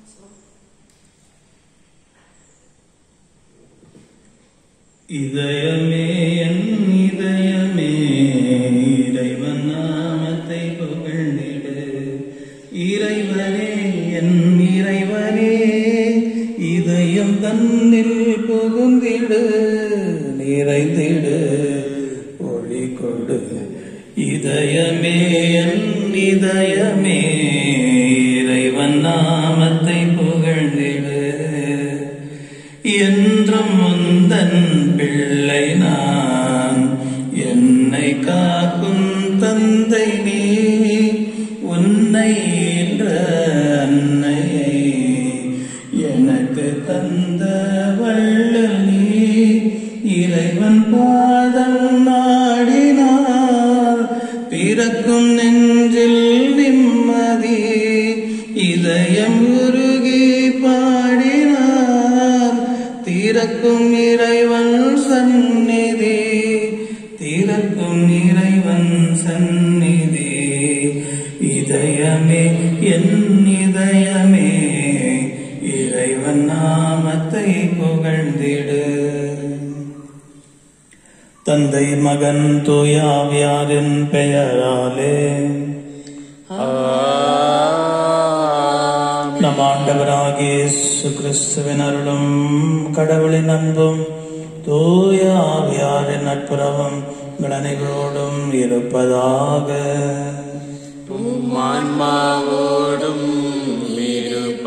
இதயமே என் இதயமே இறைவன் நாமத்தை புகழ்ந்திடு இறைவனே என் இறைவனே இதயம் தன்னில் புகுந்திடு நிறைந்திடு ஒளி கொடு இதயமே என் இதயமே இறைவன் நாமத்தை புகழ்ந்திடு என்றும் முந்தன் பிள்ளை நான் என்னை காக்கும் தந்தை நீ உன்னை என்ற அன்னையை எனக்கு தந்த வள்ளல் நீ இறைவன் பாதம் நாடினார் பிறக்கும் நெஞ்சில் நிம்மதி இதயம் உருகி பாடினார் திறக்கும் இறைவன் சந்நிதி திறக்கும் இறைவன் சந்நிதி இதயமே என் இதயமே இறைவன் நாமத்தை புகழ்ந்திடு தந்தை மகன் தூயாவியாரின் பெயராலே நம் ஆண்டவராகிய இயேசு கிறிஸ்துவின் அருளும் கடவுளின் அன்பும் தூய ஆவியாரின் நட்புறவும் உங்கள் அனைவரோடும் இருப்பதாக ஆன்மாவோடும் இருப்பதாக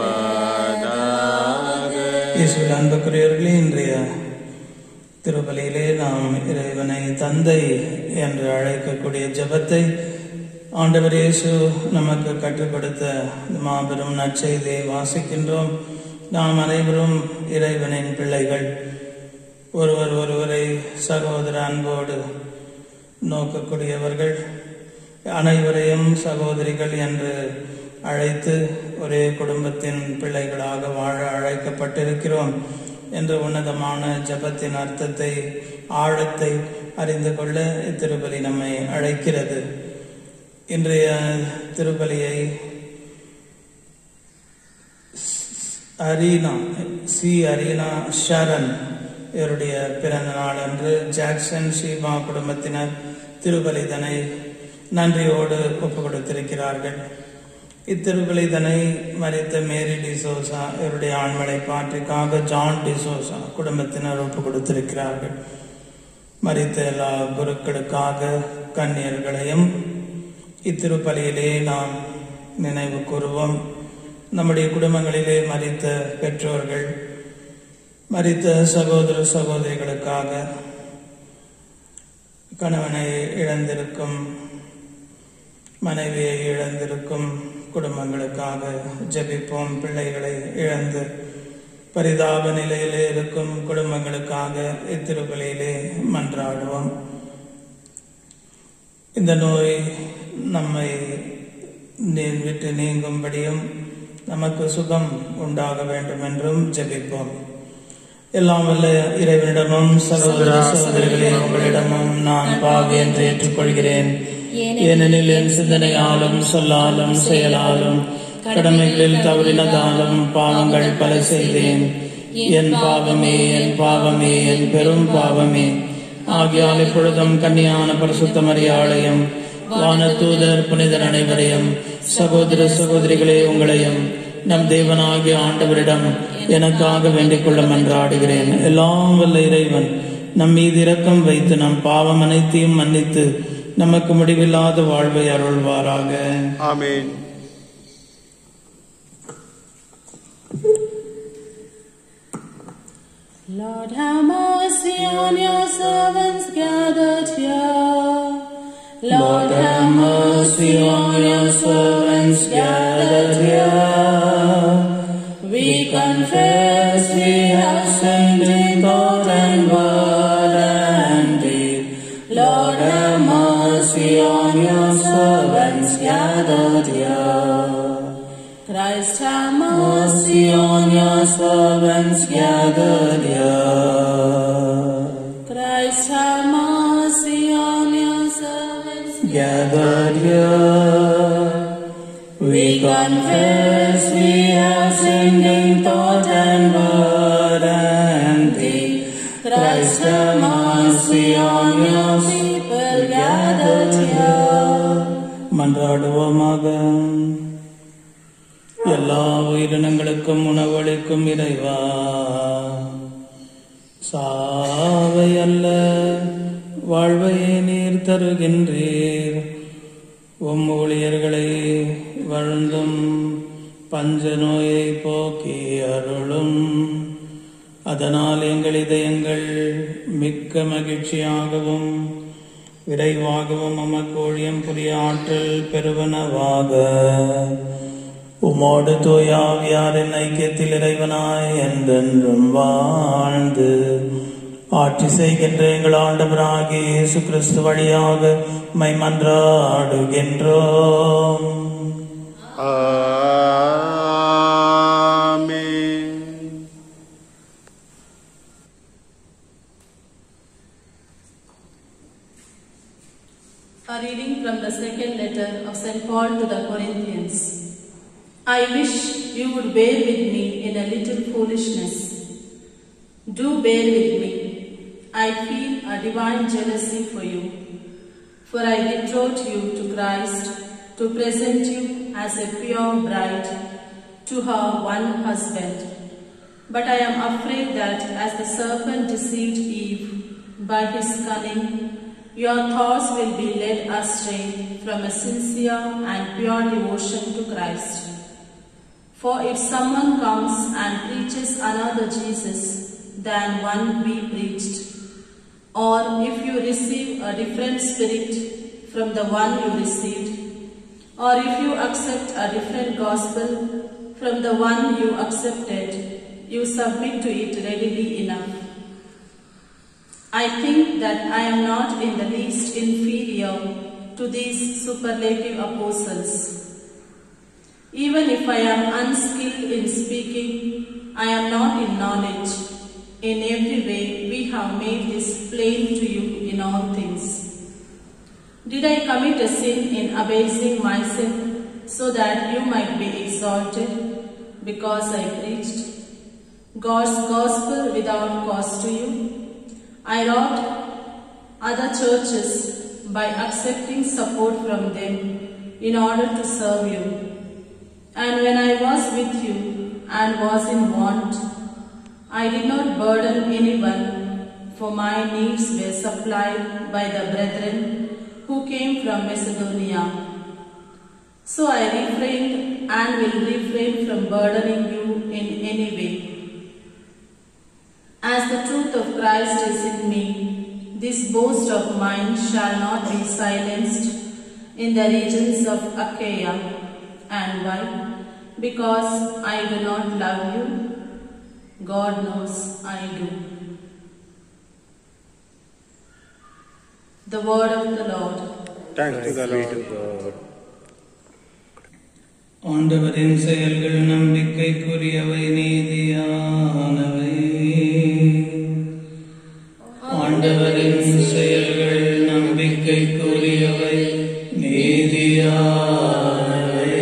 இயேசுவில் அன்புக்குரியவர்களே இன்றைய திருப்பலியிலே நாம் இறைவனை தந்தை என்று அழைக்கக்கூடிய ஜெபத்தை ஆண்டவர் இயேசு நமக்கு கற்றுக் கொடுத்த இந்த மாபெரும் நற்செய்தியை வாசிக்கின்றோம் நாம் அனைவரும் இறைவனின் பிள்ளைகள் ஒருவர் ஒருவரை சகோதர அன்போடு நோக்கக்கூடியவர்கள் அனைவரையும் சகோதரிகள் என்று அழைத்து ஒரே குடும்பத்தின் பிள்ளைகளாக வாழ அழைக்கப்பட்டிருக்கிறோம் என்ற உன்னதமான ஜபத்தின் அர்த்தத்தை ஆழத்தை அறிந்து கொள்ள இத்திருப்பலி நம்மை அழைக்கிறது இன்றைய திருப்பலியை அரீனா சி அரீனா ஷரண் இவருடைய பிறந்த நாள் அன்று ஜாக்சன் ஷீமா குடும்பத்தினர் திருப்பலிதனை நன்றியோடு ஒப்பு கொடுத்திருக்கிறார்கள் இத்திருப்பலிதனை மறித்த மேரி டிசோசா இவருடைய ஆண்மலை பாட்டிற்காக ஜான் டிசோசா குடும்பத்தினர் ஒப்பு கொடுத்திருக்கிறார்கள் மறித்த எல்லா குருக்களுக்காக கன்னியர்களையும் இத்திருப்பலியிலே நாம் நினைவு கூறுவோம் நம்முடைய குடும்பங்களிலே மறித்த பெற்றோர்கள் மறித்த சகோதர சகோதரிகளுக்காக கணவனை இழந்திருக்கும் மனைவியை இழந்திருக்கும் குடும்பங்களுக்காக ஜெபிப்போம் பிள்ளைகளை இழந்து பரிதாப நிலையிலே இருக்கும் குடும்பங்களுக்காக இத்திருப்பலியிலே மன்றாடுவோம் இந்த நோய் நம்மை நீ- விட்டு நீங்கும்படியும் நமக்கு சுகம் உண்டாக வேண்டும் என்றும் ஜெபிப்போம் எல்லாம் வல்ல இறைவனிடமும் சகோதர சகோதரிகளே உங்களிடமும் நான் பாவி என்று ஏற்றுக்கொள்கிறேன் ஏனெனில் என் சிந்தனையாலும் சொல்லாலும் செயலாலும் கடமைகளில் தவறினதாலும் பாவங்கள் பல செய்தேன் என் பாவமே என் பாவமே என் பெரும் பாவமே ஆகியால் இப்பொழுதும் கன்னியான பரிசுத்த மரியாளையும் வானதூதர் புனிதர் அனைவரையும் சகோதர சகோதரிகளே உங்களையும் நம் தேவனாகிய ஆண்டவரிடம் எனக்காக வேண்டிக் கொள்ள மன்றாடுகிறேன் எல்லாம் வல்ல இறைவன் நம் மீது இரக்கம் வைத்து நம் பாவம் அனைத்தையும் மன்னித்து நமக்கு முடிவில்லாத வாழ்வை அருள்வாராக ஆமென் Lord, have mercy on your servants gathered here. Lord, have mercy on your servants gathered here. We confess we have sinned in thought and word and deed. Lord, have mercy on your servants gathered here. Christ, have mercy. Mercy on your servants gathered here. Christ, have mercy on your servants. Gathered here. We confess we have sinned in thought and word and deed. Christ have mercy on your people gathered here. மன்றாடுவோமாக எல்லா உயிரினங்களுக்கும் உணவளிக்கும் இறைவா சாவை அல்ல வாழ்வையே நீர் தருகின்றீர் உம் ஊழியர்களை வாழ்ந்தும் பஞ்ச நோயை போக்கி அருளும் அதனால் எங்கள் இதயங்கள் மிக்க மகிழ்ச்சியாகவும் விரைவாகவும் உமக்கு ஊழியம் புரிய ஆற்றல் பெறுவனவாக உமோடு தூயாவியாரின் ஐக்கியத்தில் இறைவனாய் என்றென்றும் வாழ்ந்து ஆட்சி செய்கின்ற எங்கள் ஆண்டவராகிய இயேசு கிறிஸ்து வழியாக மை மன்றாடுகின்றோம் ஆமென் A reading from the second letter of St. Paul to the Corinthians. I wish you would bear with me in a little foolishness. Do bear with me. I feel a divine jealousy for you. For I betrothed you to Christ to present you as a pure bride to her one husband. But I am afraid that as the serpent deceived Eve by his cunning, your thoughts will be led astray from a sincere and pure devotion to Christ. For if someone comes and preaches another Jesus than one we preached, or if you receive a different spirit from the one you received, or if you accept a different gospel from the one you accepted, you submit to it readily enough. I think that I am not in the least inferior to these superlative apostles. Even if I am unskilled in speaking, I am not in knowledge. In every way, we have made this plain to you in all things. Did I commit a sin in abasing myself so that you might be exalted because I preached God's gospel without cost to you? I robbed other churches by accepting support from them in order to serve you. And when I was with you and was in want, I did not burden anyone, for my needs were supplied by the brethren who came from Macedonia. So I refrained and will refrain from burdening you in any way. As the truth of Christ is in me, this boast of mine shall not be silenced in the regions of Achaia. And why? Because I do not love you. God knows I do. The word of the Lord. Thanks to the Lord. ஆண்டவரின் செயல்கள் நம்பிக்கைக்குரியவை நீதியானவை ஆண்டவரின் செயல்கள் நம்பிக்கைக்குரியவை நீதியானவை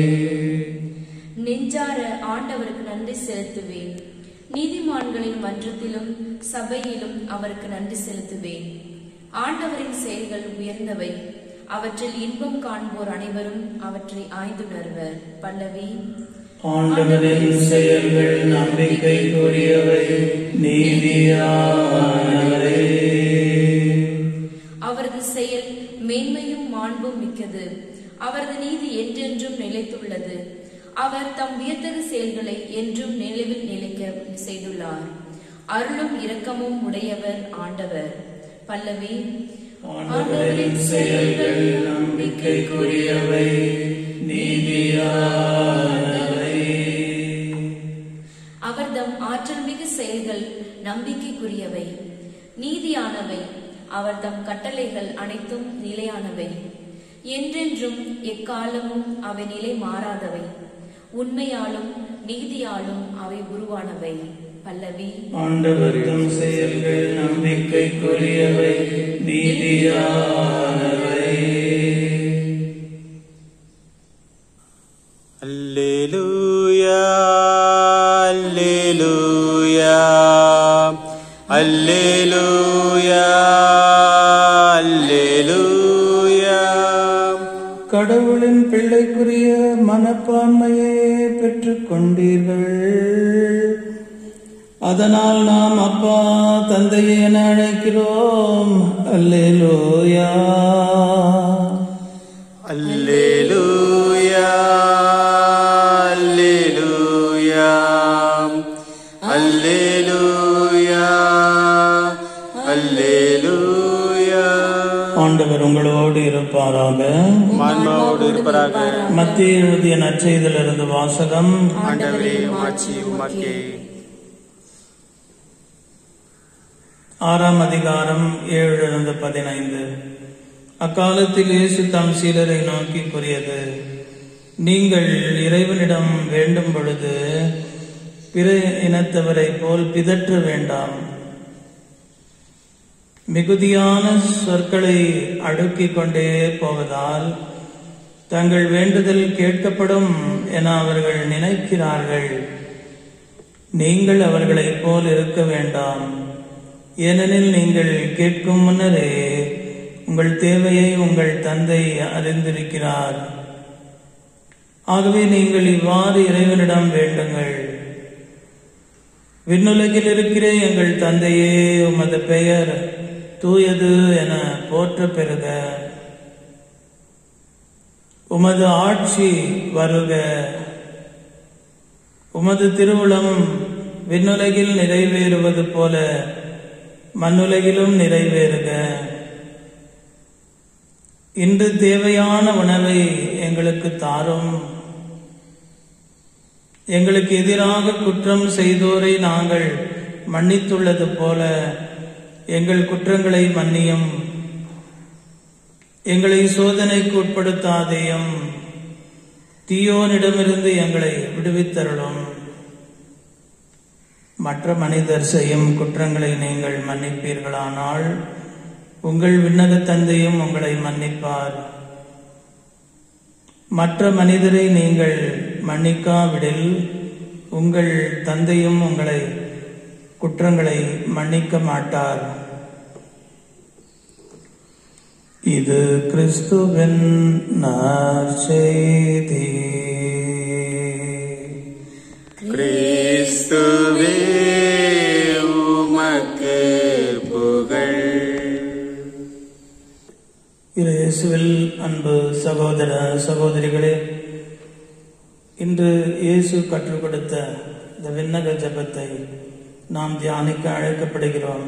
நெஞ்சார ஆண்டவருக்கு நன்றி செலுத்துவேன் நீதிமான்களின் மன்றத்திலும் சபையிலும் அவருக்கு நன்றி செலுத்துவேன் ஆண்டவரின் செயல்கள் உயர்ந்தவை அவற்றில் இன்பம் காண்போர் அனைவரும் அவற்றை ஆய்ந்துணர்வர் பல்லவி ஆண்டவரின் செயல்கள் நம்பிக்கைக்குரியவை நீதியானவை அவரது செயல் மேன்மையும் மாண்பும் மிக்கது அவரது நீதி என்றென்றும் நிலைத்துள்ளது அவர் தம் வியத்தகு செயல்களை என்றும் நினைவில் நிலைக்க செய்துள்ளார் அருளும் இரக்கமும் உடையவர் ஆண்டவர் பல்லவி ஆண்டவரின் செயல்கள் நம்பிக்கைக்குரியவை நீதியானவை அவர் தம் ஆற்றல் மிகு செயல்கள் நம்பிக்கைக்குரியவை நீதியானவை அவர் தம் கட்டளைகள் அனைத்தும் நிலையானவை என்றென்றும் எக்காலமும் அவை நிலை மாறாதவை உண்மையாலும் நீதியாலும் அவை உருவானவை பல்லவி ஆண்டவர் தம் செயல்கள் நம்பிக்கைக்குரியவை நீதியானவை Alleluia, Alleluia, Alleluia, Alleluia. கடவுளின் பிள்ளைக்குரிய மனப்பான்மையே பெற்றுக் கொண்டீர்கள் அதனால் நாம் அப்பா தந்தையே என அழைக்கிறோம் அல்லேலூயா Alleluia, Alleluia, Alleluia, Alleluia. ஆண்டவர் உங்களோடு இருப்பாராக மான்மாவோடு இருப்பதாக மத்திய எழுதிய நற்செய்திலிருந்து வாசகம் ஆண்டவரே மாட்சி உமக்கே ஆறாம் அதிகாரம் ஏழிலிருந்து பதினைந்து அக்காலத்தில் இயேசு தம் சீடரை நோக்கி கூறியது நீங்கள் இறைவனிடம் வேண்டும் பொழுது பிற இனத்தவரைப் போல் பிதற்ற வேண்டாம் மிகுதியான சொற்களை அடுக்கிக் கொண்டே போவதால் தங்கள் வேண்டுதல் கேட்கப்படும் என அவர்கள் நினைக்கிறார்கள் நீங்கள் அவர்களைப் போல் இருக்க வேண்டாம் ஏனெனில் நீங்கள் கேட்கும் முன்னரே உங்கள் தேவையை உங்கள் தந்தை அறிந்திருக்கிறார் ஆகவே நீங்கள் இவ்வாறு இறைவனிடம் வேண்டுங்கள் விண்ணுலகில் இருக்கிற எங்கள் தந்தையே உமது பெயர் தூயது என போற்ற பெறுக உமது ஆட்சி வருக உமது திருவுளம் விண்ணுலகில் நிறைவேறுவது போல மண்ணுலகிலும் நிறைவேறுக இன்று தேவையான உணவை எங்களுக்கு தாரும் எங்களுக்கு எதிராக குற்றம் செய்தோரை நாங்கள் மன்னித்துள்ளது போல எங்கள் குற்றங்களை மன்னியும் எங்களை சோதனைக்கு உட்படுத்தாதேயும் தீயோனிடமிருந்து எங்களை விடுவித்தருளும் மற்ற மனிதர் செய்யும் குற்றங்களை நீங்கள் மன்னிப்பீர்களானால் உங்கள் விண்ணக தந்தையும் உங்களை மன்னிப்பார் மற்ற மனிதரை நீங்கள் மன்னிக்காவிடில் உங்கள் தந்தையும் உங்களை குற்றங்களை மன்னிக்க மாட்டார் இது கிறிஸ்துவின் நற்செய்தி கிறிஸ்துவே உமக்கு புகழ் இரு இயேசுவில் அன்பு சகோதர சகோதரிகளே இன்று இயேசு கற்றுக் கொடுத்த இந்த விண்ணக ஜெபத்தை நாம் தியானிக்க அழைக்கப்படுகிறோம்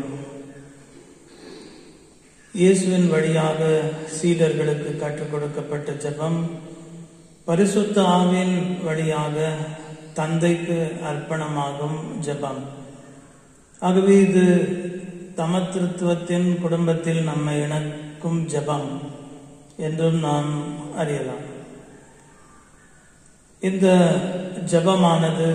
இயேசுவின் வழியாக சீடர்களுக்கு கற்றுக் கொடுக்கப்பட்ட ஜெபம் பரிசுத்த ஆவின் வழியாக தந்தைக்கு அர்ப்பணமாகும் ஜெபம் ஆகவே இது தமத்திருத்துவத்தின் குடும்பத்தில் நம்மை இணைக்கும் ஜெபம் என்றும் நாம் அறியலாம் இந்த ஜெபமானது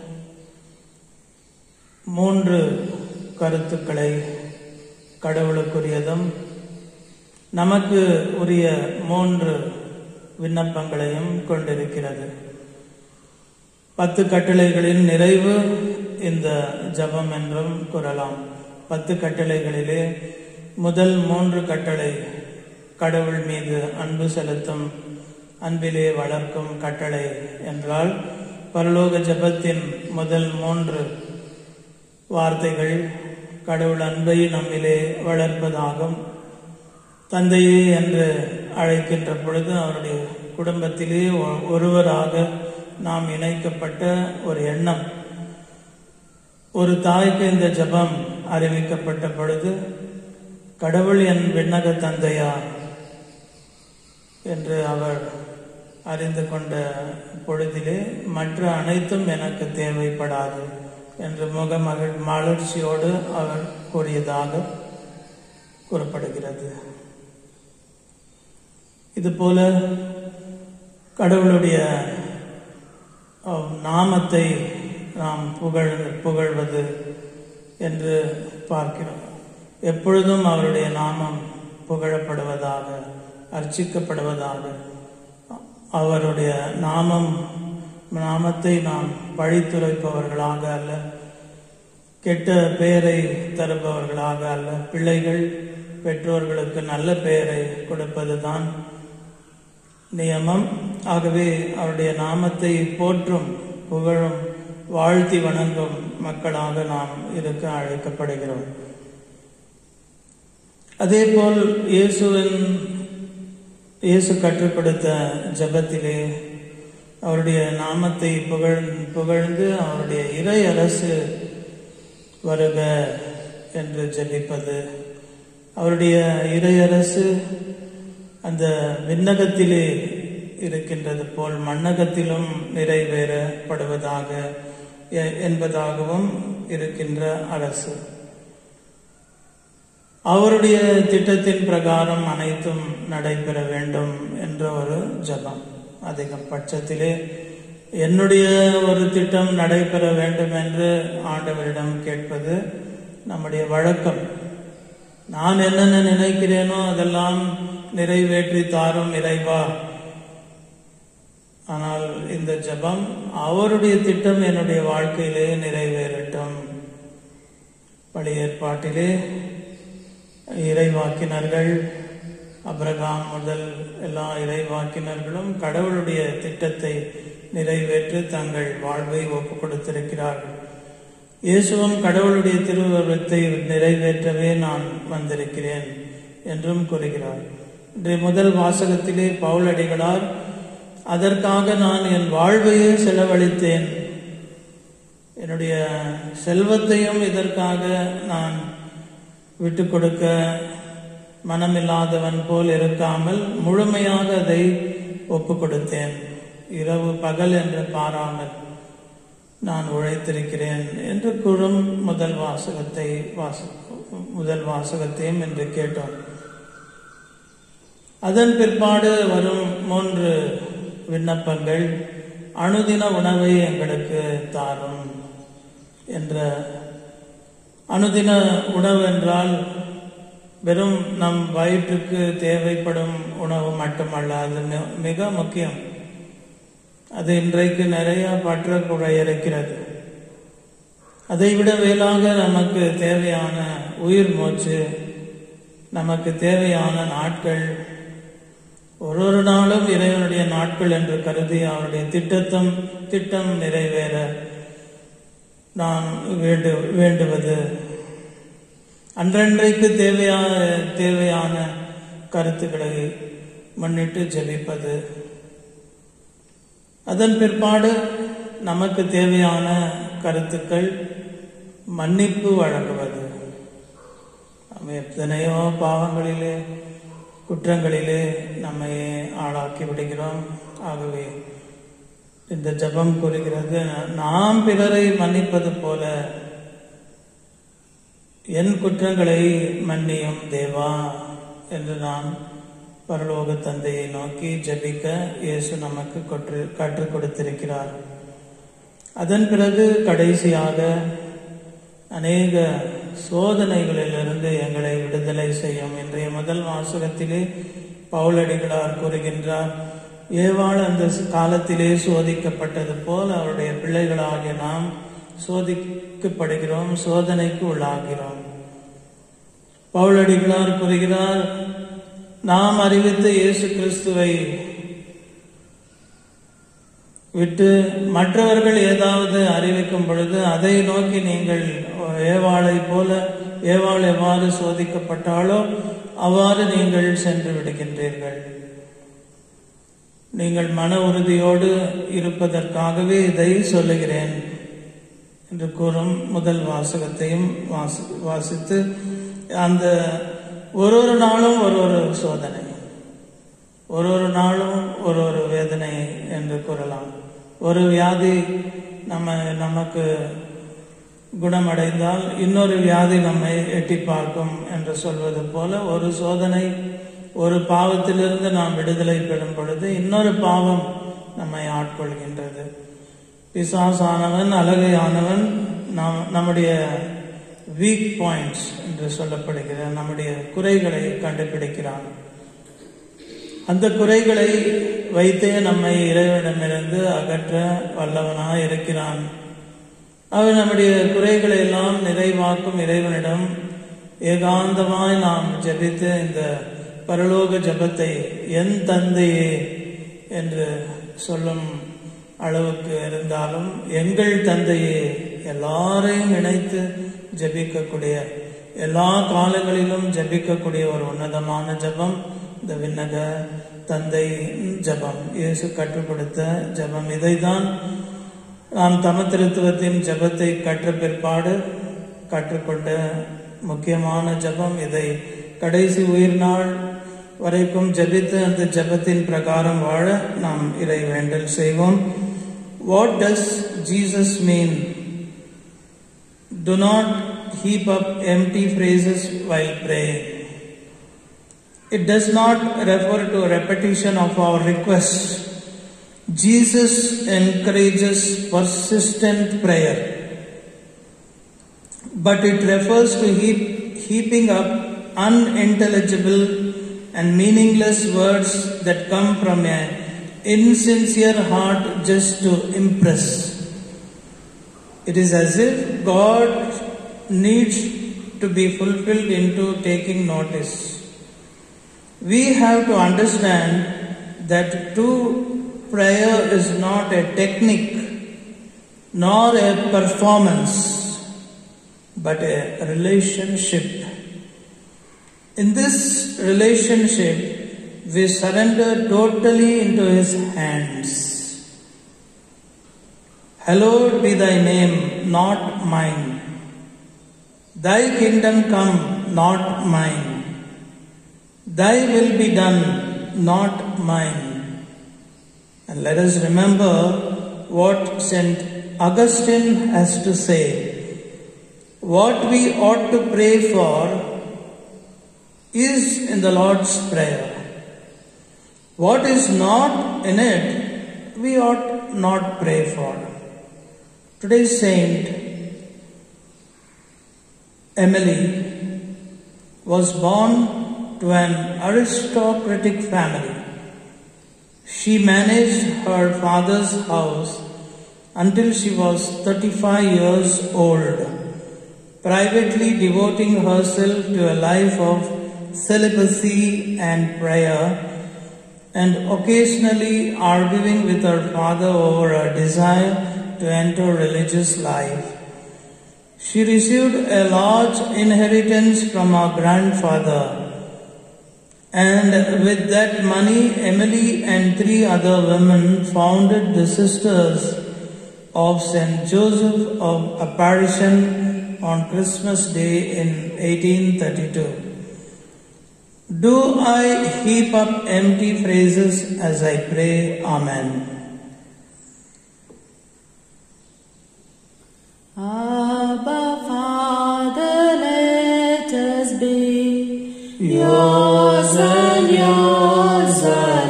மூன்று கருத்துக்களை கடவுளுக்குரியதும் நமக்கு உரிய மூன்று விண்ணப்பங்களையும் கொண்டிருக்கிறது பத்து கட்டளைகளின் நிறைவு இந்த ஜபம் என்றும் கூறலாம் பத்து கட்டளைகளிலே முதல் மூன்று கட்டளை கடவுள் மீது அன்பு செலுத்தும் அன்பிலே வளர்க்கும் கட்டளை என்றால் பரலோக ஜபத்தின் முதல் மூன்று வார்த்தைகள் கடவுள் அன்பை நம்மிலே வளர்ப்பதாகும் தந்தையே என்று அழைக்கின்ற பொழுது அவருடைய குடும்பத்திலே ஒ- ஒருவராக நாம் இணைக்கப்பட்ட ஒரு எண்ணம் ஒரு தாய்க்கு இந்த ஜெபம் அறிவிக்கப்பட்ட பொழுது கடவுள் என் விண்ணக தந்தையா என்று அவர் அறிந்து கொண்ட பொழுதிலே மற்ற அனைத்தும் எனக்கு தேவைப்படாது என்று முக மகிழ் மகிழ்ச்சியோடு அவர் கூறியதாக கூறப்படுகிறது இதுபோல கடவுளுடைய அஹ், நாமத்தை நாம் புகழ் புகழ்வது என்று பார்க்கிறோம் எப்பொழுதும் அவருடைய நாமம் புகழப்படுவதாக அர்ச்சிக்கப்படுவதாக அவருடைய நாமம் நாமத்தை நாம் பழித்துரைப்பவர்களாக அல்ல கெட்ட பெயரை தருபவர்களாக அல்ல பிள்ளைகள் பெற்றோர்களுக்கு நல்ல பெயரை கொடுப்பதுதான் நியமம் ஆகவே அவருடைய நாமத்தை போற்றும் புகழும் வாழ்த்தி வணங்கும் மக்களாக நாம் இருக்க அழைக்கப்படுகிறோம் அதேபோல் இயேசுவின் இயேசு கற்றுக் கொடுத்த ஜபத்திலே அவருடைய நாமத்தை புகழ் புகழ்ந்து அவருடைய இறை அரசு வருக என்று ஜெபிப்பது அவருடைய இறையரசு அந்த விண்ணகத்திலே இருக்கின்றது போல் மண்ணகத்திலும் நிறைவேறப்படுவதாக எ- என்பதாகவும் இருக்கின்ற அரசு அவருடைய திட்டத்தின் பிரகாரம் அனைத்தும் நடைபெற வேண்டும் என்ற ஒரு ஜபம் அதிகம் பட்சத்திலே என்னுடைய ஒரு திட்டம் நடைபெற வேண்டும் என்று ஆண்டவரிடம் கேட்பது நம்முடைய வழக்கம் நான் என்னென்ன நினைக்கிறேனோ அதெல்லாம் நிறைவேற்றி தாரும் இறைவா ஆனால் இந்த ஜெபம் அவருடைய திட்டம் என்னுடைய வாழ்க்கையிலே நிறைவேறட்டும் பழைய ஏற்பாட்டிலே இறைவாக்கினர்கள் அப்ரகாம் முதல் எல்லா இறைவாக்கினர்களும் கடவுளுடைய திட்டத்தை நிறைவேற்ற தங்கள் வாழ்வை ஒப்புக் கொடுத்திருக்கிறார்கள் இயேசுவும் கடவுளுடைய திருவுருவத்தை நிறைவேற்றவே நான் வந்திருக்கிறேன் என்றும் கூறுகிறார் இன்றைய முதல் வாசகத்திலே பவுலடிகளார் அதற்காக நான் என் வாழ்வையே செலவழித்தேன் என்னுடைய செல்வத்தையும் இதற்காக நான் விட்டு கொடுக்க மனமில்லாதவன் போல் இருக்காமல் முழுமையாக அதை ஒப்பு கொடுத்தேன் இரவு பகல் என்று பாராமல் நான் உழைத்திருக்கிறேன் என்று கூறும் முதல் வாசகத்தை வாச முதல் வாசகத்தையும் என்று கேட்டோம் அதன் பிற்பாடு வரும் மூன்று விண்ணப்பங்கள் அனுதின உணவை எங்களுக்கு தாரும் என்ற அனுதின உணவு என்றால் வெறும் நம் வயிற்றுக்கு தேவைப்படும் உணவு மட்டுமல்ல அது மி- மிக முக்கியம் அது இன்றைக்கு நிறைய பற்றாக்குறை இருக்கிறது அதைவிட மேலாக நமக்கு தேவையான உயிர் மூச்சு நமக்கு தேவையான நாட்கள் ஒரு ஒரு நாளும் இறைவனுடைய நாட்கள் என்று கருதி அவருடைய திட்டத்தம் திட்டம் நிறைவேற நாம் வேண்டு வேண்டுவது அன்றன்றைக்கு தேவையான தேவையான கருத்துக்களை முன்னிட்டு ஜெபிப்பது அதன் பிற்பாடு நமக்கு தேவையான கருத்துக்கள் மன்னிப்பு வழங்குவது நம்ம எத்தனையோ பாவங்களிலே குற்றங்களிலே நம்மை ஆளாக்கி விடுகிறோம் ஆகவே இந்த ஜெபம் கூறுகிறது நாம் பிறரை மன்னிப்பது போல என் குற்றங்களை மன்னியும் தேவா என்று நாம் பரலோக தந்தையை நோக்கி ஜெபிக்க இயேசு நமக்கு கொற்று கற்றுக் கொடுத்திருக்கிறார் அதன் பிறகு கடைசியாக அநேக சோதனைகளிலிருந்து எங்களை விடுதலை செய்யும் இன்றைய முதல் வாசகத்திலே பவுலடிகளார் கூறுகின்றார் ஏவாள் அந்த காலத்திலே சோதிக்கப்பட்டது போல் அவருடைய பிள்ளைகளாகிய நாம் சோதிக்கப்படுகிறோம் சோதனைக்கு உள்ளாகிறோம் பவுலடிகளார் கூறுகிறார் நாம் அறிவித்த இயேசு கிறிஸ்துவை விட்டு மற்றவர்கள் ஏதாவது அறிவிக்கும் பொழுது அதை நோக்கி நீங்கள் ஏவாளை போல ஏவாள் எவ்வாறு சோதிக்கப்பட்டாலோ அவ்வாறு நீங்கள் சென்று விடுகின்றீர்கள் நீங்கள் மன உறுதியோடு இருப்பதற்காகவே இதை சொல்லுகிறேன் என்று கூறும் முதல் வாசகத்தையும் வாசி வாசித்து அந்த ஒரு ஒரு நாளும் ஒரு ஒரு சோதனை ஒரு ஒரு நாளும் ஒரு ஒரு வேதனை என்று கூறலாம் ஒரு வியாதி நம்ம நமக்கு குணமடைந்தால் இன்னொரு வியாதி நம்மை எட்டி பார்க்கும் என்று சொல்வது போல ஒரு சோதனை ஒரு பாவத்திலிருந்து நாம் விடுதலை பெறும் பொழுது இன்னொரு பாவம் நம்மை ஆட்கொள்கின்றது பிசாசானவன் அழகையானவன் நாம் நம்முடைய வீக் பாயிண்ட்ஸ் என்று சொல்லப்படுகிற நம்முடைய குறைகளை கண்டுபிடிக்கிறான் அந்த குறைகளை வைத்தே நம்மை இறைவனிடமிருந்து அகற்ற வல்லவனாய் இருக்கிறான் அவன் நம்முடைய குறைகளை எல்லாம் நிறைவாக்கும் இறைவனிடம் ஏகாந்தமாய் நாம் ஜெபித்து இந்த பரலோக ஜெபத்தை என் தந்தையே என்று சொல்லும் அளவுக்கு இருந்தாலும் எங்கள் தந்தையே எல்லாரையும் இணைத்து ஜெபிக்கக்கூடிய எல்லா காலங்களிலும் ஜெபிக்கக்கூடிய ஒரு உன்னதமான ஜெபம் இந்த விண்ணக தந்தை ஜெபம் இயேசு கற்றுக் கொடுத்த ஜெபம் இதைதான் நாம் தமத்திருத்துவத்தின் ஜெபத்தை கற்ற பிற்பாடு கற்றுக்கொண்ட முக்கியமான ஜெபம் இதை கடைசி உயிர் நாள் வரைக்கும் ஜெபித்து அந்த ஜெபத்தின் பிரகாரம் வாழ நாம் இறை வேண்டல் செய்வோம் what does Jesus mean to not heap up empty phrases while praying it does not refer to a repetition of our requests jesus encourages persistent prayer but it refers to heap, heaping up unintelligible and meaningless words that come from a insincere heart just to impress. It is as if God needs to be fulfilled into taking notice. We have to understand that true prayer is not a technique nor a performance but a relationship. In this relationship, we surrender totally into His hands. Hallowed be thy name, not mine. Thy kingdom come, not mine. Thy will be done, not mine. And let us remember what St. Augustine has to say. What we ought to pray for is in the Lord's Prayer. What is not in it, we ought not pray for. Today's saint, Emily, was born to an aristocratic family. She managed her father's house until she was 35 years old, privately devoting herself to a life of celibacy and prayer, and occasionally arguing with her father over her desire to enter religious life. She received a large inheritance from her grandfather, and with that money, Emily and three other women founded the Sisters of St. Joseph of Apparition on Christmas Day in 1832. Do I heap up empty phrases as I pray? Amen. Abba, Father, let us be Yours and yours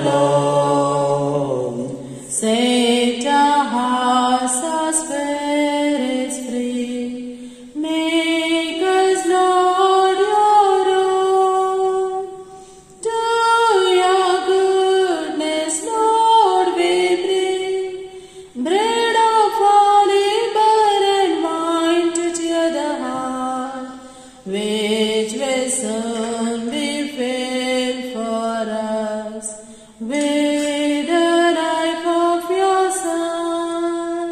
alone. Set our hearts, our spirits free. Make us, Lord, your own. To your goodness, Lord, we bring bread of labor and wine to cheer the heart, which will soon be filled for us with the life of your Son.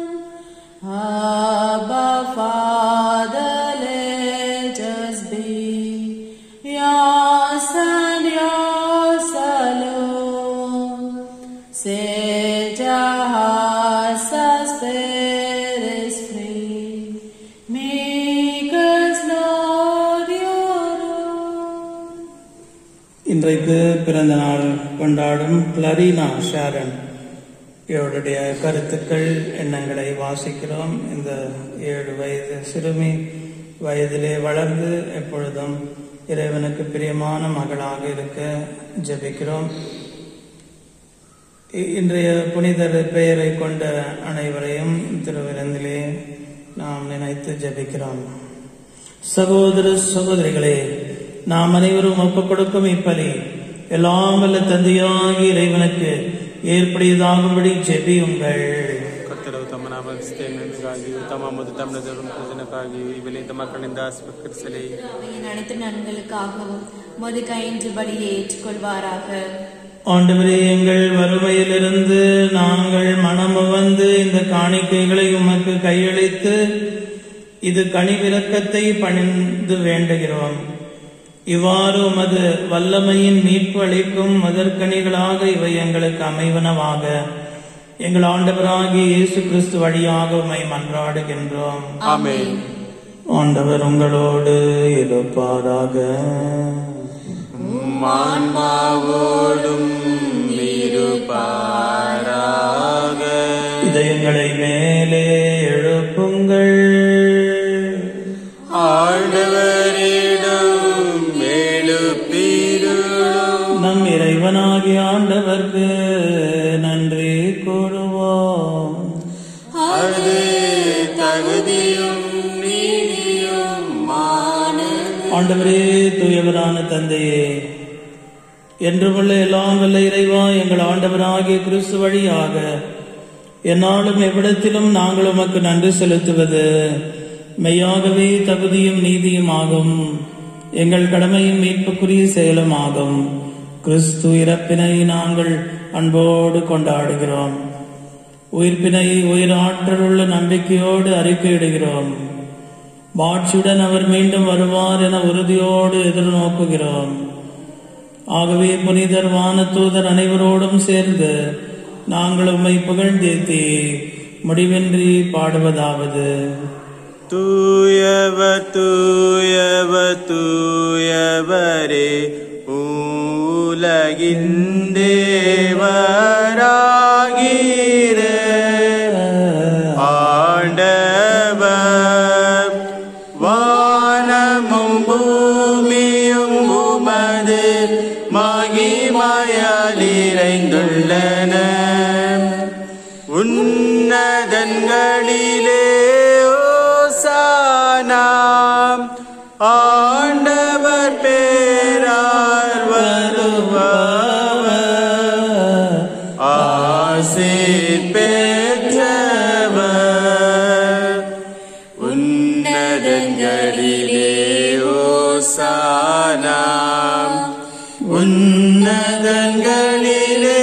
Abba, Father, let us be yours and yours alone. Set our hearts, our spirits free. Make us, Lord, your own. இன்றைக்கு பிறந்த நாள் கொண்டாடும் கிளரீனா ஷாரன் இவருடைய கருத்துக்கள் எண்ணங்களை வாசிக்கிறோம் இந்த ஏழு வயது சிறுமி வயதிலே வளர்ந்து எப்பொழுதும் இறைவனுக்கு பிரியமான மகளாக இருக்க ஜெபிக்கிறோம் இ- இன்றைய புனிதர் பெயரை கொண்ட அனைவரையும் திருவிருந்திலே நாம் நினைத்து ஜெபிக்கிறோம் சகோதர சகோதரிகளே நாம் அனைவரும் ஒப்புக் கொடுக்கும் இப்பலி எல்லாம் வல்ல தந்தையாகி இறைவனுக்கு ஏற்புடையதாகும்படி ஜெபியுங்கள் ಕರ್ತರು ತಮ್ಮ ನಾಮಕ್ಕಾಗಿಯೂ ತಮ್ಮ ಮತ್ತು ತಮ್ಮ ಪ್ರಯೋಜನಕ್ಕಾಗಿಯೂ ಇವೆಲ್ಲ ಮಕ್ಕಳಿಂದ ಸ್ವೀಕರಿಸಲಿ அவையின் அனைத்து நன்களுக்காகவும் மது கயின்றபடியே ஏற்றுக்கொள்வாராக ஆண்டவரே எங்கள் வறுமையிலிருந்து நாங்கள் மனம் வந்து இந்த காணிக்கைகளை உமக்கு கையளித்து இது கனிவிரக்கத்தை பணிந்து வேண்டுகிறோம் இவ்வாறு உமது வல்லமையின் மீட்பு அளிக்கும் முதற்கனிகளாக இவை எங்களுக்கு அமைவனவாக எங்கள் ஆண்டவராகிய இயேசு கிறிஸ்து வழியாக உம்மை மன்றாடுகின்றோம் ಆಮೇನ್ ஆண்டவர் உங்களோடு இருப்பாராக மான்மாவோடும் இருப்பாராக இதயங்களை மேலே எழுப்புங்கள் ஆண்டவரிடம் எழுப்பீருளும் நம் இறைவனாகிய ஆண்டவர்க்கு நன்றி கூறுவோம் அது தகுதியும் நீதியும் ஆண்டவரே தூயவரான தந்தையே என்றுமுள்ள எல்லாம் வல்ல இறைவா எங்கள் ஆண்டவராகிய கிறிஸ்து வழியாக என்னாலும் எவ்விடத்திலும் நாங்கள் உமக்கு நன்றி செலுத்துவது மெய்யாகவே தகுதியும் நீதியும் ஆகும் எங்கள் கடமையும் மீட்புக்குரிய செயலும் ஆகும் கிறிஸ்து இறப்பினை நாங்கள் அன்போடு கொண்டாடுகிறோம் உயிர்ப்பினை உயிராற்றல் உள்ள நம்பிக்கையோடு அறிக்கையிடுகிறோம் மாட்சியுடன் அவர் மீண்டும் வருவார் என உறுதியோடு எதிர்நோக்குகிறோம் ஆகவே புனிதர் வானதூதர் அனைவரோடும் சேர்ந்து நாங்கள் உம்மை புகழ்ந்தேத்தி முடிவின்றி பாடுவதாவது தூயவர் தூயவர் தூயவரே உலகின் தேவராகிற ஆண்டவர் வானமும் பூமியும் உமது மகிமையால் இறைந்துள்ளன உன்னதங்களிலே ஓசானாம் ஆண்டவர் பேரார் வருபவர் ஆசீர் பெற்றவர் உன்னதங்களிலே ஓசானாம் உன்னதங்களிலே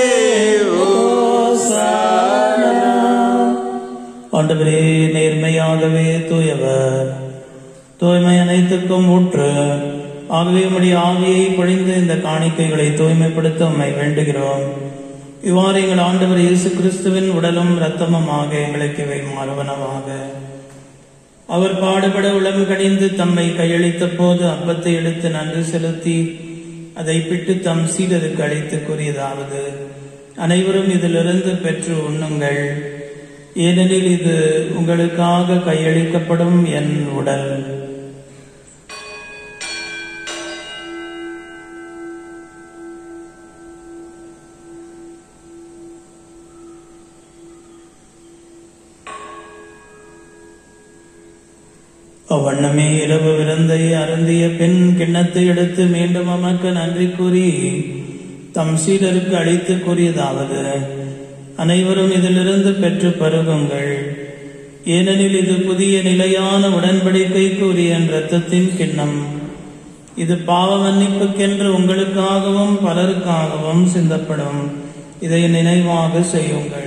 ஓசானா ஆண்டவரே நேர்மையாகவே தூயவர் தூய்மை அனைத்துக்கும் ஊற்று ஆகவே உம்முடைய ஆவியை பொழிந்து இந்த காணிக்கைகளை தூய்மைப்படுத்த உம்மை வேண்டுகிறோம் இவ்வாறு எங்கள் ஆண்டவர் இயேசு கிறிஸ்துவின் உடலும் இரத்தமுமாக எங்களுக்கு இவை மாறுவனவாக அவர் பாடுபட உளம் கடிந்து தம்மை கையளித்த போது அப்பத்தை எடுத்து நன்றி செலுத்தி அதை பிட்டு தம் சீடருக்கு அளித்து கூறியதாவது அனைவரும் இதிலிருந்து பெற்று உண்ணுங்கள் ஏனெனில் இது உங்களுக்காக கையளிக்கப்படும் என் உடல் அவ்வண்ணமே இரவு விருந்தை அருந்திய பின் கிண்ணத்தை எடுத்து மீண்டும் அமக்கு நன்றி கூறி தம் சீடருக்கு அளித்து கூறியதாவது அனைவரும் இதிலிருந்து பெற்று பருகுங்கள் ஏனெனில் இது புதிய நிலையான உடன்படிக்கைக்கு உரிய என் இரத்தத்தின் கிண்ணம் இது பாவ மன்னிப்புக்கென்று உங்களுக்காகவும் பலருக்காகவும் சிந்தப்படும் இதை நினைவாக செய்யுங்கள்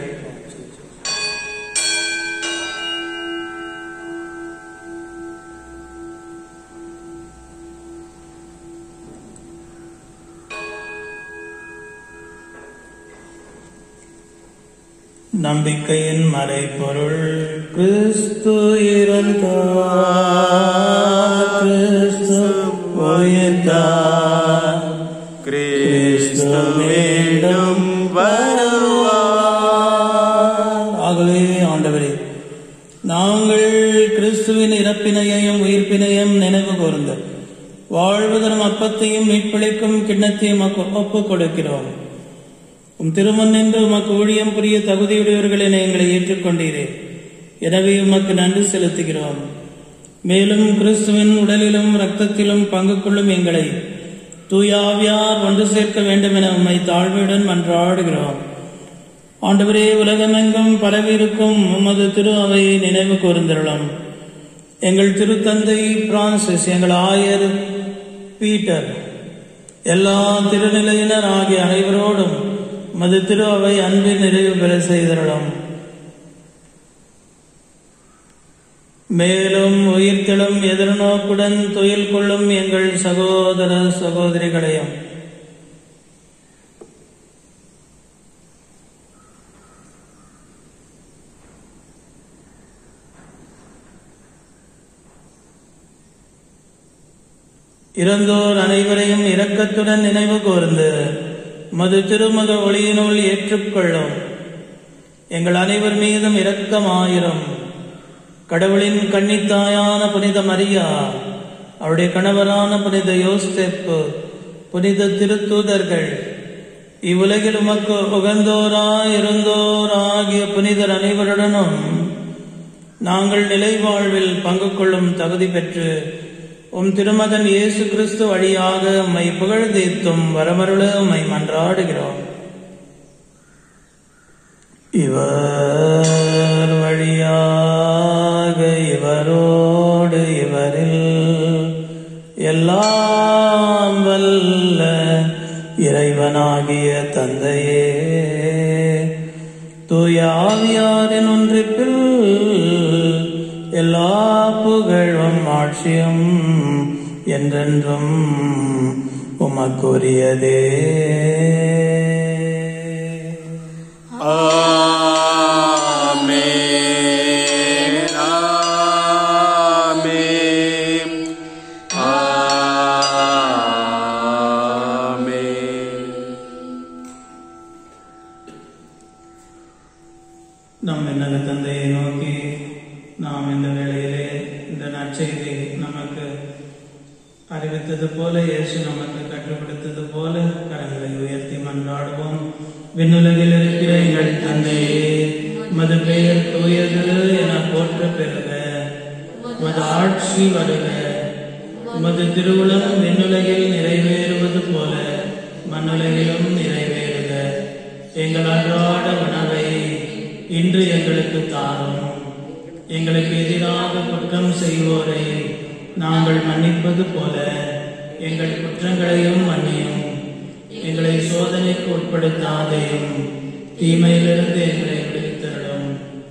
நம்பிக்கையின் மறைபொருள் கிறிஸ்து இறந்தார் கிறிஸ்து உயிர்த்தார் கிறிஸ்து மீண்டும் வருவார் ஆகவே ஆண்டவரே நாங்கள் கிறிஸ்துவின் இறப்பினையையும் உயிர்ப்பினையும் நினைவு கூர்ந்து வாழ்வு தரும் அப்பத்தையும் மீட்பளிக்கும் கிண்ணத்தையும் ஒப்புக் கொடுக்கிறோம் உம் திருமண் என்று உமக்கு ஊழியம் புரிய தகுதியுடையவர்கள் என எங்களை ஏற்றுக்கொண்டீரே எனவே உமக்கு நன்றி செலுத்துகிறோம் மேலும் கிறிஸ்துவின் உடலிலும் இரத்தத்திலும் பங்கு கொள்ளும் எங்களை தூயாவியார் ஒன்று சேர்க்க வேண்டும் என உம்மை தாழ்மையுடன் மன்றாடுகிறோம் ஆண்டவரே உலகமெங்கும் பரவியிருக்கும் உமது திரு அவையை நினைவு கூர்ந்தருளும் எங்கள் திருத்தந்தை பிரான்சிஸ் எங்கள் ஆயர் பீட்டர் எல்லா திருநிலையினர் ஆகிய அனைவரோடும் உமது திரு அவை அன்பின் நிறைவு பெற செய்தருளும் மேலும் உயிர்த்தெழும் எதிர்நோக்குடன் துயில் கொள்ளும் எங்கள் சகோதர சகோதரிகளையும் இறந்தோர் அனைவரையும் இரக்கத்துடன் நினைவு கூர்ந்து மது திருமுக ஒளியினுள் ஏற்றுக்கொள்ளும் எங்கள் அனைவர் மீதும் இரக்கமாயிரும் கடவுளின் கன்னித்தாயான புனித மரியா அவருடைய கணவரான புனித யோஸ்தெப்பு புனித திருத்தூதர்கள் இவ்வுலகில் உமக்கு உகந்தோராய் இருந்தோர் ஆகிய புனிதர் அனைவருடனும் நாங்கள் நிலை வாழ்வில் பங்கு கொள்ளும் தகுதி பெற்று உம் திருமகன் இயேசு கிறிஸ்து வழியாக உம்மை புகழ்ந்தேத்தும் வரமருள உம்மை மன்றாடுகிறோம் இவர் வழியாக இவரோடு இவரில் எல்லாம் வல்ல இறைவனாகிய தந்தையே தூய ஆவியாரின் ஒன்றிப்பில் எல்லா புகழும் ஆட்சியும் என்றென்றும் உமக்குரியதே Amen. Amen. Amen. நம் என்னக தந்தையை நோக்கி நாம் இந்த வேளையிலே இந்த நற்செய்தி நமக்கு அறிவித்தது போல இயேசு நமக்கு கற்றுக் கொடுத்தது போல கரங்களை உயர்த்தி மன்றாடுவோம் விண்ணுலகில் இருக்கிற எங்கள் தந்தையே மது பெயர் தூயது என போற்ற பெறுக உமது ஆட்சி வருக உமது திருவுளம் விண்ணுலகில் நிறைவேறுவது போல மண்ணுலகிலும் நிறைவேறுக எங்கள் அன்றாட உணவை இன்று எங்களுக்கு தாரும் எங்களுக்கு எதிராக குற்றம் செய்வோரை நாங்கள் மன்னிப்பது போல எங்கள் குற்றங்களையும் மன்னியும் எங்களை சோதனைக்கு உட்படுத்தாதையும் தீமையிலிருந்து எங்களை விடுவித்தருளும்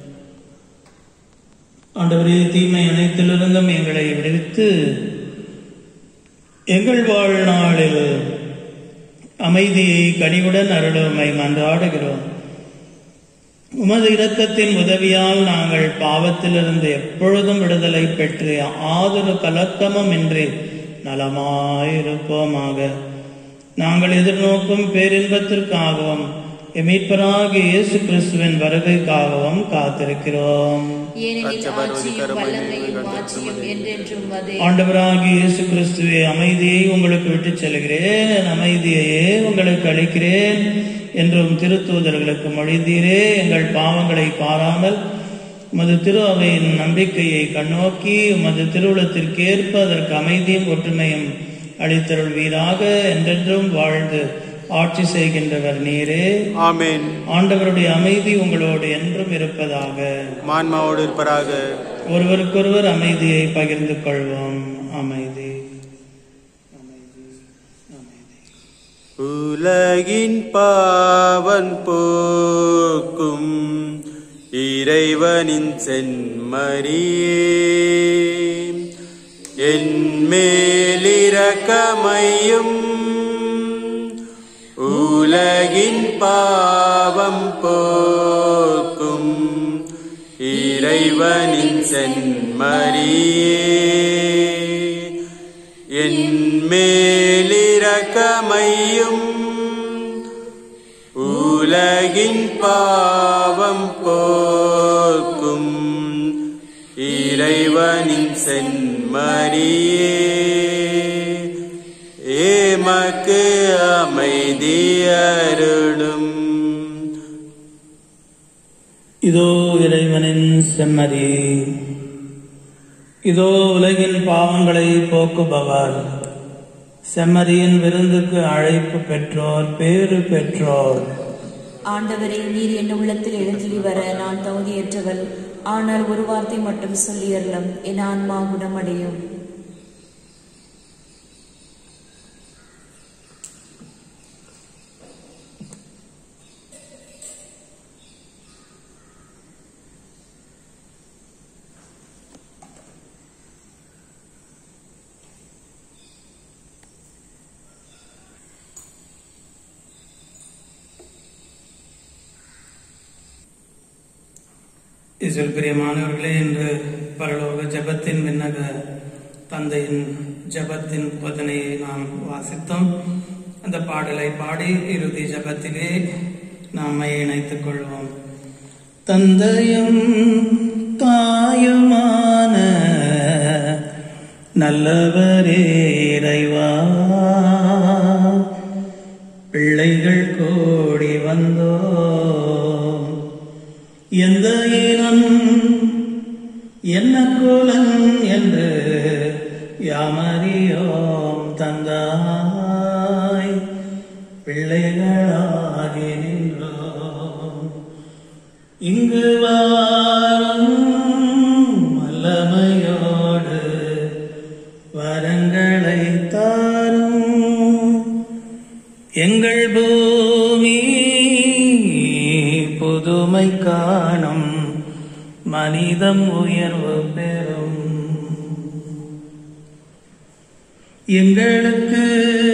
ஆண்டவரே தீமை அனைத்திலிருந்தும் எங்களை விடுவித்து எங்கள் வாழ்நாளில் அமைதியை கனிவுடன் அருளுமை மன்றாடுகிறோம் உமது இரக்கத்தின் உதவியால் நாங்கள் பாவத்திலிருந்து எப்பொழுதும் விடுதலை பெற்று ஆதொரு கலக்கமும் இன்றி நலமாயிருப்போமாக நாங்கள் எதிர்நோக்கும் பேரின்பத்திற்காகவும் எமீட்பராகிய இயேசு கிறிஸ்துவின் வருகைக்காகவும் காத்திருக்கிறோம் ஏனெனில் ஆட்சியும் வல்லமையும் மாட்சியும் என்றென்றும் அதே ஆண்டவராகிய இயேசு கிறிஸ்துவே அமைதியை உங்களுக்கு விட்டுச் செல்கிறேன் என் அமைதியையே உங்களுக்கு அளிக்கிறேன் என்றும் திருத்தூதர்களுக்கு மொழிந்தீரே எங்கள் பாவங்களை பாராமல் உமது திரு அவையின் நம்பிக்கையை கண்ணோக்கி உமது திருவுளத்திற்கேற்ப அதற்கு அமைதியும் ஒற்றுமையும் அளித்தருள்வீராக என்றென்றும் வாழ்ந்து ஆட்சி செய்கின்றவர் நீரே ஆமென் ஆண்டவருடைய அமைதி உங்களோடு என்றும் இருப்பதாக மான்மாவோடு இருப்பராக ஒருவருக்கொருவர் அமைதியை பகிர்ந்து கொள்வோம் அமைதி அமைதி அமைதி உலகின் பாவன் போக்கும் இறைவனின் சென்மரியே என் மேலிரக்கமையும் உலகின் பாவம் போக்கும் இறைவனின் சென்மரியே என் மேலிரக்கமையும் உலகின் பாவம் போக்கும் இறைவனின் சென்மரியே ஏமக்கு அமைதியருளும் இதோ இறைவனின் செம்மறி இதோ உலகின் பாவங்களை போக்குபவர் செம்மறியின் விருந்துக்கு அழைப்பு பெற்றோர் பேறு பெற்றோர் ஆண்டவரே நீர் என் உள்ளத்தில் எழுந்தொளி வர நான் தகுதியற்றவள் ஆனால் ஒரு வார்த்தை மட்டும் சொல்லியறலம் என் ஆன்மா குணமடையும் இதில் பிரியமானவர்களே இன்று பரலோக ஜெபத்தின் விண்ணக தந்தையின் ஜெபத்தின் போதனையை நாம் வாசித்தோம் அந்த பாடலை பாடி இறுதி ஜெபத்திலே நாமை இணைத்துக் கொள்வோம் தந்தையும் தாயுமான நல்லவரே இறைவா பிள்ளைகள் கோடி வந்தோம் எந்த இனம் என்ன குலன் என்று யாமறியோம் தந்தாய் பிள்ளைகளாகி நின்றோம் இங்கு வாரும் வல்லமையோடு வரங்களை தாரும் எங்கள் பூமி புதுமை காணும் மனிதம் உயர்வு பெறும் எங்களுக்கு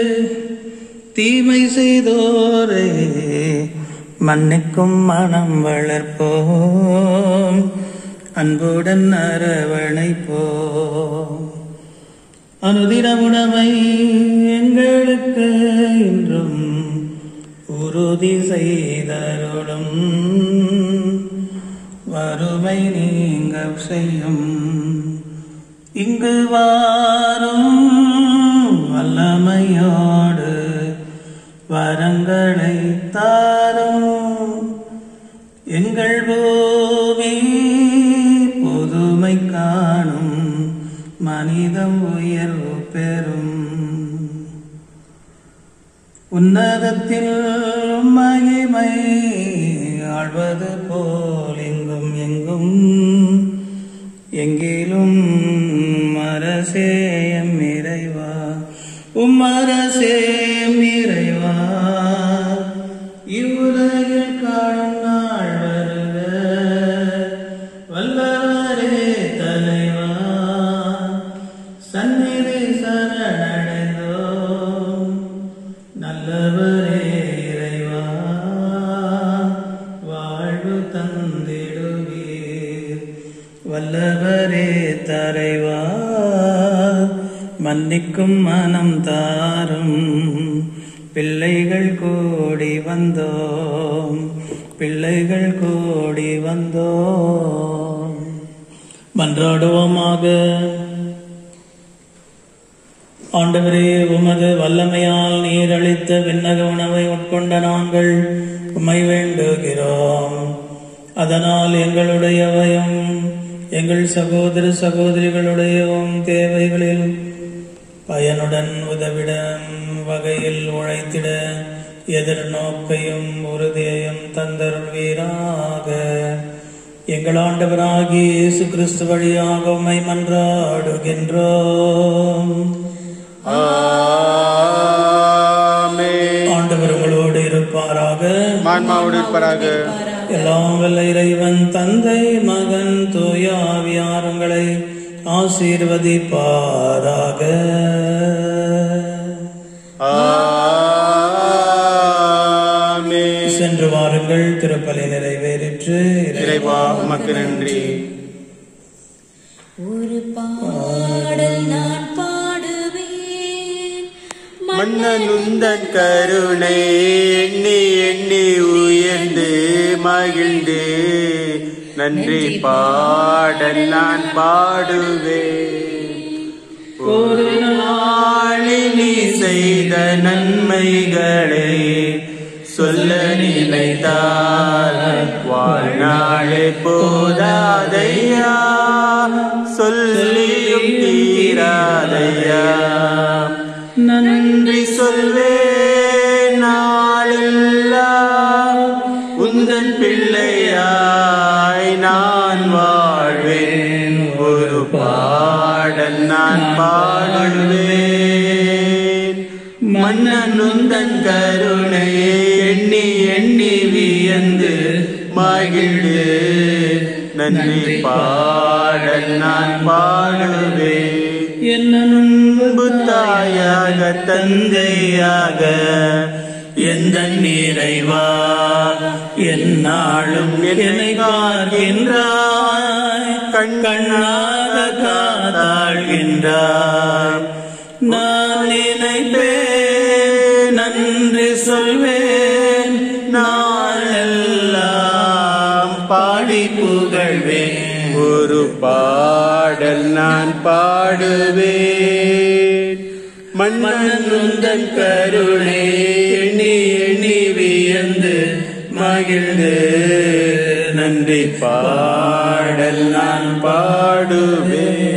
தீமை செய்தோரே மன்னிக்கும் மனம் வளர்ப்போம் அன்புடன் அரவணைப்போம் அனுதின உணவை எங்களுக்கு இன்றும் உறுதி செய்தருளும் வறுமை நீங்க செய்யும் இங்கு வாரும் வல்லமையோடு வரங்களை தாரும் எங்கள் பூமி புதுமை காணும் மனிதம் உயர்வு பெறும் உன்னதத்தில் மகிமை ஆழ்வது போல் எங்கும் எங்கும் எங்கிலும் மரசேயம் இறைவா உம்மரசேயம் இறைவா இவ்வுலகில் காணும் நாள் வருக வல்லவரே தலைவா சந்நிதி சரணடைந்தோம் நல்லவரே இறைவா வாழ்வு தந்திடுவீர் வல்லவரே தரைவா மன்னிக்கும் மனம் தாரும் பிள்ளைகள் கூடி வந்தோம் பிள்ளைகள் கூடி வந்தோம் மன்றாடுவோமாக ஆண்டவரே உமது வல்லமையால் நீர் அளித்த விண்ணக உணவை உட்கொண்ட நாங்கள் உமை வேண்டுகிறோம் அதனால் எங்களுடையவையும் எங்கள் சகோதர சகோதரிகளுடையவும் தேவைகளில் பயனுடன் உதவிட வகையில் உழைத்திட எதிர்நோக்கையும் உறுதியையும் தந்தருள்வீராக எங்கள் ஆண்டவராகிய இயேசு கிறிஸ்து வழியாக உம்மை மன்றாடுகின்றோம் ஆமென். ஆண்டவர் உங்களோடு இருப்பாராக ஆன்மாவோடு இருப்பாராக எல்லாம் வல்ல இறைவன் தந்தை மகன் தூயாவியார் உங்களை ஆசீர்வதிப்பாராக ஆமென். சென்று வாருங்கள் திருப்பலி நிறைவேறிற்று இறைவா உமக்கு நன்றி ஒரு பாடல் நான் பாடுவேன் மன்னனுந்தன் கருணை எண்ணி எண்ணி உயர்ந்து மகிழ்ந்து நன்றி பாடல் நான் பாடுவேன் ஒரு நாளில் நீ செய்த நன்மைகளை சொல்ல நினைத்தால் வாழ்நாளே போதாதையா சொல்லியும் தீராதையா நன்றி வாழ்வேன் ஒரு பாடல் நான் பாடுவேன் மன்னன் உந்தன் கருணையை எண்ணி எண்ணி வியந்து மகிழ்ந்து நன்றி பாடல் நான் பாடுவேன் என்ன அன்பு தாயாக தந்தையாக எந்த நிறைவா என்னாலும் என்னை காக்கின்றாய் கண்ணாக காத்தாழ்கின்றாய் நான் நினைப்பேன் நன்றி சொல்வேன் நாளெல்லாம் பாடி புகழ்வேன் ஒரு பாடல் நான் பாடுவேன் மன்னன் கருணை எண்ணி எண்ணி வியந்து மகிழ்ந்து நன்றி பாடல் நான் பாடுவேன்